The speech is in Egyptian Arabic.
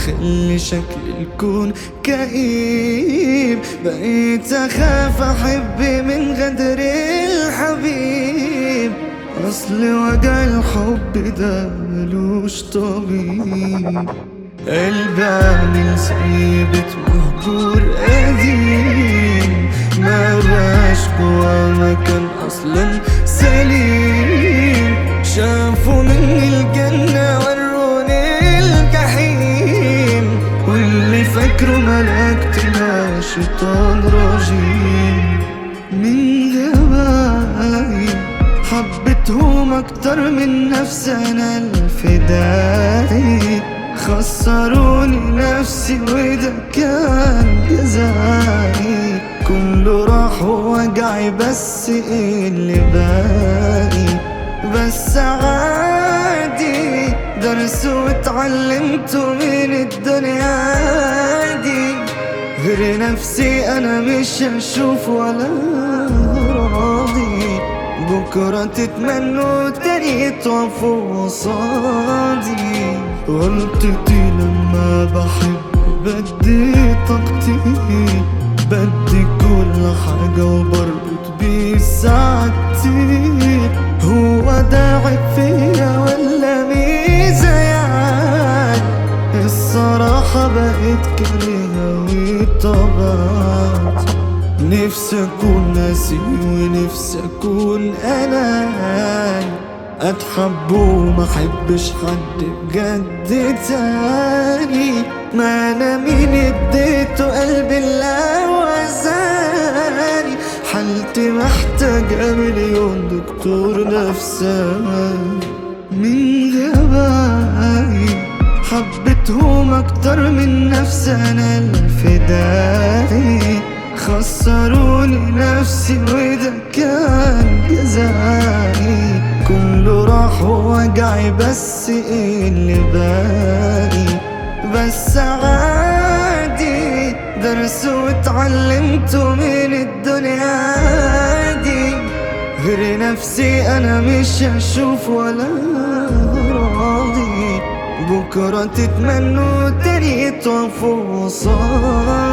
مخلي شكل الكون كئيب بقيت أخاف أحب من غدر الحبيب أصل وجع الحب ده ملوش طبيب قلبي عامل زي بيت مهجور قديم ما بقاش جوا مكان أصلا سليم شافوا مني الجنة وروني الجحيم واللي فاكره ملاك طلع شيطان رجيم من غبائي حبيتهم أكتر من نفسي أنا الفدائي خسروني نفسي وده كان جزائي كله راح وجعي بس ايه اللي باقي بس عادي درس واتعلمته من الدنيا دي غير نفسي انا مش هشوف ولا راضي بكرة تتمنوا تاني تقفوا قصادي غلطتي لما بحب بدي طاقتي بدي كل حاجة وبربط بيه سعادتي هو ده عيب فيا ولا ميزة يعني الصراحة بقيت كارهة وطبعت نفسي اكون ناسي ونفسي اكون انا اتحب وما احبش حد بجد تاني ما انا مين اديته قلبي اللي وزاني حالتي محتاجة مليون دكتور نفساني من غبائي حبيتهم اكتر من نفسي انا الفدائي خسروني نفسي وده كان جزائي كله راح وجعي بس ايه اللي باقي بس عادي درس واتعلمته من الدنيا دي غير نفسي انا مش هشوف ولا راضي بكرة تتمنوا تاني تقفوا قصادي